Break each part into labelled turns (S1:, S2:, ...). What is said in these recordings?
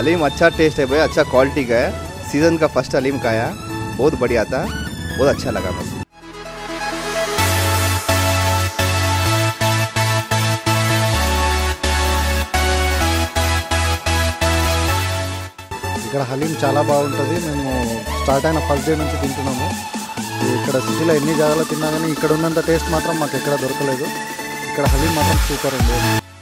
S1: हलीम अच्छा टेस्ट है भाई अच्छा क्वालिटी का है सीजन का फर्स्ट हलीम खाया बहुत बढ़िया था बहुत अच्छा लगा मुझे
S2: ఇక్కడ హలీం చాలా బాగుంటుంది మేము స్టార్ట్ అయిన ఫస్ట్ డే నుంచి తింటున్నాము ఇక్కడ సిటీలో ఎన్ని జాగాలో తిన్నా కానీ ఇక్కడ ఉన్నంత టేస్ట్ మాత్రం మాకు ఎక్కడ దొరకలేదు ఇక్కడ హలీం మాత్రం సూపర్ ఉంది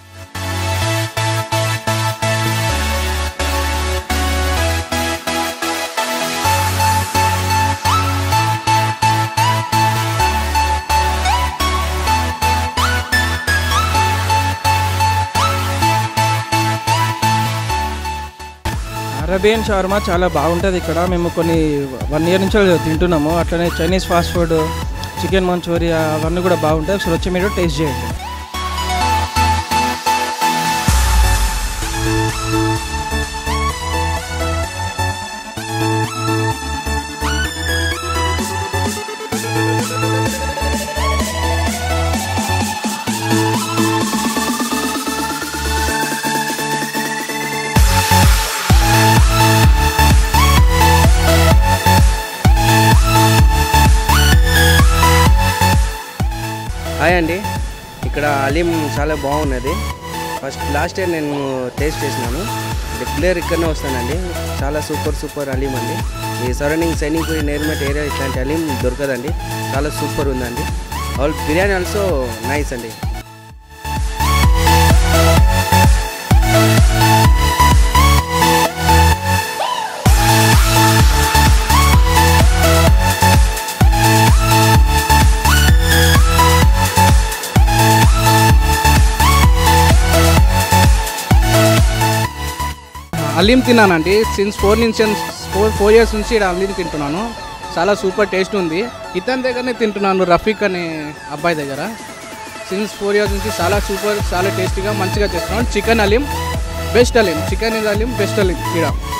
S3: అరేబియన్ షవర్మా చాలా బాగుంటుంది ఇక్కడ మేము కొన్ని వన్ ఇయర్ నుంచి తింటున్నాము అట్లనే Chinese fast food chicken Manchuria అవన్నీ కూడా బాగుంటాయి ఒకసారి వచ్చి మీరు టేస్ట్ చేయండి
S4: హాయ్ అండి ఇక్కడ అలీం చాలా బాగున్నది ఫస్ట్ లాస్ట్ ఇయర్ నేను టేస్ట్ చేసినాను రెగ్యులర్ ఇక్కడనే వస్తానండి చాలా సూపర్ సూపర్ అలీం అండి ఈ సరౌండింగ్ సైనిక్పూరి నేర్మెట్ ఏరియా ఇట్లాంటి అలీం దొరకదండి చాలా సూపర్ ఉందండి ఆల్ బిర్యానీ ఆల్సో నైస్ అండి
S5: అలీం తిన్నానండి సిన్స్ ఫోర్ నుంచి ఫోర్ ఫోర్ ఇయర్స్ నుంచి ఇక్కడ అలీం తింటున్నాను చాలా సూపర్ టేస్ట్ ఉంది ఇతని దగ్గరనే తింటున్నాను రఫీక్ అనే అబ్బాయి దగ్గర సిన్స్ ఫోర్ ఇయర్స్ నుంచి చాలా సూపర్ చాలా టేస్టీగా మంచిగా చేస్తున్నాను chicken haleem best haleem chicken haleem best haleem ఇక్కడ